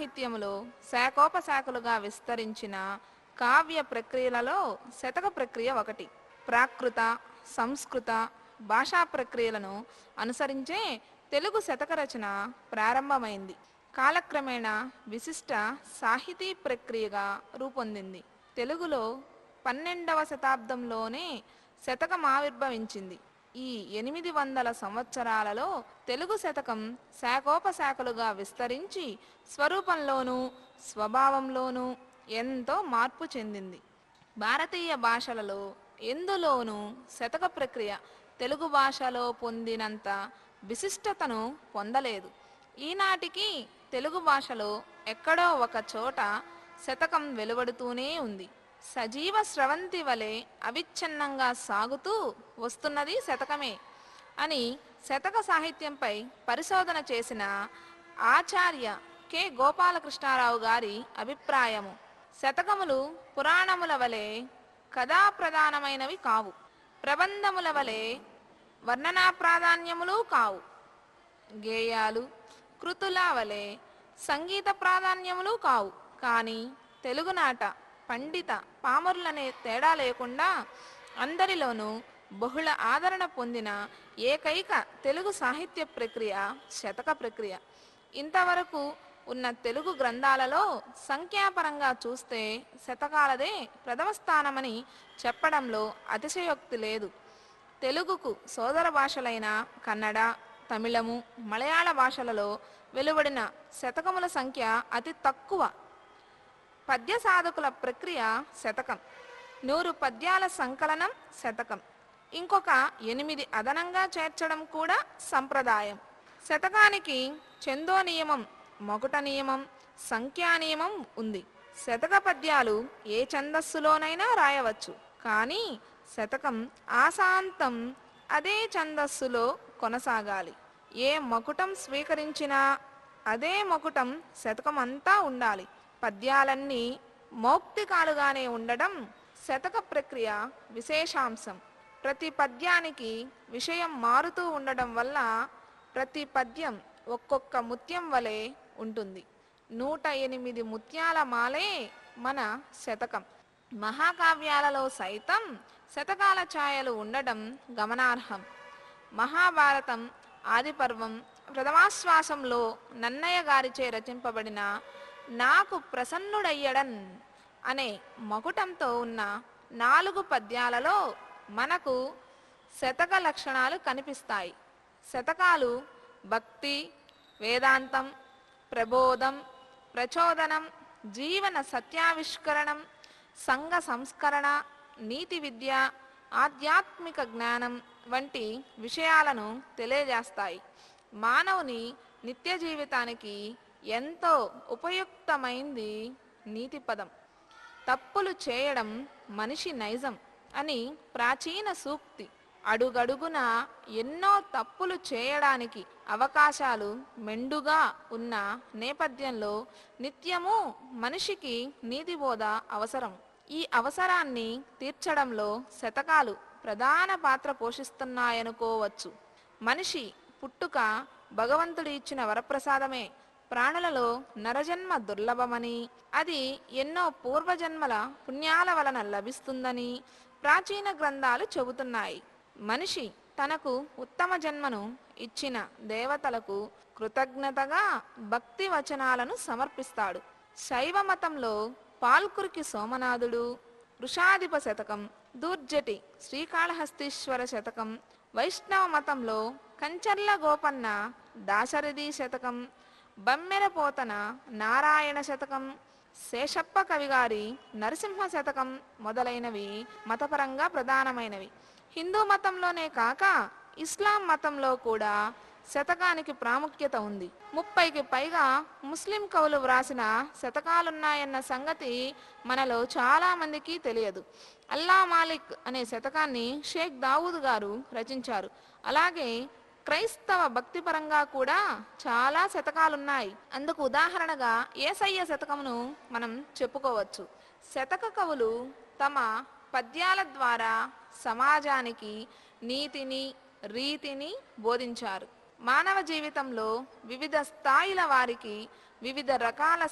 సాహిత్యములో శాఖోపశాఖలుగా విస్తరించిన కావ్య ప్రక్రియలలో శతక ప్రక్రియ ఒకటి ప్రాకృత సంస్కృత భాషా ప్రక్రియలను అనుసరించే తెలుగు శతక రచన ప్రారంభమైంది కాలక్రమేణా విశిష్ట సాహితీ ప్రక్రియగా రూపొందింది తెలుగులో పన్నెండవ శతాబ్దంలోనే శతకం ఆవిర్భవించింది ఈ ఎనిమిది వందల సంవత్సరాలలో తెలుగు శతకం శాఖోపశాఖలుగా విస్తరించి స్వరూపంలోనూ స్వభావంలోనూ ఎంతో మార్పు చెందింది భారతీయ భాషలలో ఎందులోనూ శతక ప్రక్రియ తెలుగు భాషలో పొందినంత విశిష్టతను పొందలేదు ఈనాటికి తెలుగు భాషలో ఎక్కడో ఒక చోట శతకం వెలువడుతూనే ఉంది సజీవ స్రవంతి వలె అవిచ్ఛిన్నంగా సాగుతూ వస్తున్నది శతకమే అని శతక సాహిత్యంపై పరిశోధన చేసిన ఆచార్య కె గోపాలకృష్ణారావు గారి అభిప్రాయము శతకములు పురాణముల వలె కథాప్రధానమైనవి కావు ప్రబంధముల వలె వర్ణనా ప్రాధాన్యములు కావు గేయాలు కృతుల వలె సంగీత ప్రాధాన్యములు కావు కానీ తెలుగునాట పండిత పామరులనే తేడా లేకుండా అందరిలోనూ బహుళ ఆదరణ పొందిన ఏకైక తెలుగు సాహిత్య ప్రక్రియ శతక ప్రక్రియ ఇంతవరకు ఉన్న తెలుగు గ్రంథాలలో సంఖ్యాపరంగా చూస్తే శతకాలదే ప్రథమ స్థానమని చెప్పడంలో అతిశయోక్తి లేదు తెలుగుకు సోదర భాషలైన కన్నడ తమిళము మలయాళ భాషలలో వెలువడిన శతకముల సంఖ్య అతి తక్కువ పద్య సాధకుల ప్రక్రియ శతకం నూరు పద్యాల సంకలనం శతకం ఇంకొక ఎనిమిది అదనంగా చేర్చడం కూడా సంప్రదాయం శతకానికి చందో నియమం మొగుట నియమం సంఖ్యా నియమం ఉంది శతక పద్యాలు ఏ ఛందస్సులోనైనా రాయవచ్చు కానీ శతకం ఆశాంతం అదే ఛందస్సులో కొనసాగాలి ఏ మకుటం స్వీకరించినా అదే మకుటం శతకం అంతా ఉండాలి పద్యాలన్నీ మౌక్తికాలుగానే ఉండడం శతక ప్రక్రియ విశేషాంశం ప్రతి పద్యానికి విషయం మారుతూ ఉండడం వల్ల ప్రతి పద్యం ఒక్కొక్క ముత్యం వలె ఉంటుంది నూట ఎనిమిది ముత్యాల మాలే మన శతకం మహాకావ్యాలలో సైతం శతకాల ఛాయలు ఉండడం గమనార్హం మహాభారతం ఆదిపర్వం ప్రథమాశ్వాసంలో నన్నయ్య గారిచే రచింపబడిన నాకు ప్రసన్నుడయ్యడన్ అనే మకుటంతో ఉన్న నాలుగు పద్యాలలో మనకు శతక లక్షణాలు కనిపిస్తాయి శతకాలు భక్తి వేదాంతం ప్రబోధం ప్రచోదనం జీవన సత్యావిష్కరణం సంఘ సంస్కరణ నీతి విద్య ఆధ్యాత్మిక జ్ఞానం వంటి విషయాలను తెలియజేస్తాయి మానవుని నిత్య జీవితానికి ఎంతో ఉపయుక్తమైంది నీతి పదం తప్పులు చేయడం మనిషి నైజం అని ప్రాచీన సూక్తి అడుగడుగున ఎన్నో తప్పులు చేయడానికి అవకాశాలు మెండుగా ఉన్న నేపథ్యంలో నిత్యము మనిషికి నీతి బోధ అవసరం ఈ అవసరాన్ని తీర్చడంలో శతకాలు ప్రధాన పాత్ర పోషిస్తున్నాయనుకోవచ్చు మనిషి పుట్టుక భగవంతుడు ఇచ్చిన వరప్రసాదమే ప్రాణులలో నరజన్మ దుర్లభమని అది ఎన్నో పూర్వజన్మల పుణ్యాల వలన లభిస్తుందని ప్రాచీన గ్రంథాలు చెబుతున్నాయి మనిషి తనకు ఉత్తమ జన్మను ఇచ్చిన దేవతలకు కృతజ్ఞతగా భక్తి వచనాలను సమర్పిస్తాడు శైవ మతంలో పాల్కురికి సోమనాథుడు వృషాధిప శతకం దూర్జటి శ్రీకాళహస్తీశ్వర శతకం వైష్ణవ మతంలో కంచర్ల గోపన్న దాశరథి శతకం బమ్మెర పోతన నారాయణ శతకం శేషప్ప కవిగారి నరసింహ శతకం మొదలైనవి మతపరంగా ప్రధానమైనవి హిందూ మతంలోనే కాక ఇస్లాం మతంలో కూడా శతకానికి ప్రాముఖ్యత ఉంది ముప్పైకి పైగా ముస్లిం కవులు వ్రాసిన శతకాలున్నాయన్న సంగతి మనలో చాలా మందికి తెలియదు అల్లా మాలిక్ అనే శతకాన్ని షేక్ దావూద్ గారు రచించారు అలాగే క్రైస్తవ భక్తిపరంగా కూడా చాలా శతకాలున్నాయి అందుకు ఉదాహరణగా ఏసయ్య శతకమును మనం చెప్పుకోవచ్చు శతక కవులు తమ పద్యాల ద్వారా సమాజానికి నీతిని రీతిని బోధించారు మానవ జీవితంలో వివిధ స్థాయిల వారికి వివిధ రకాల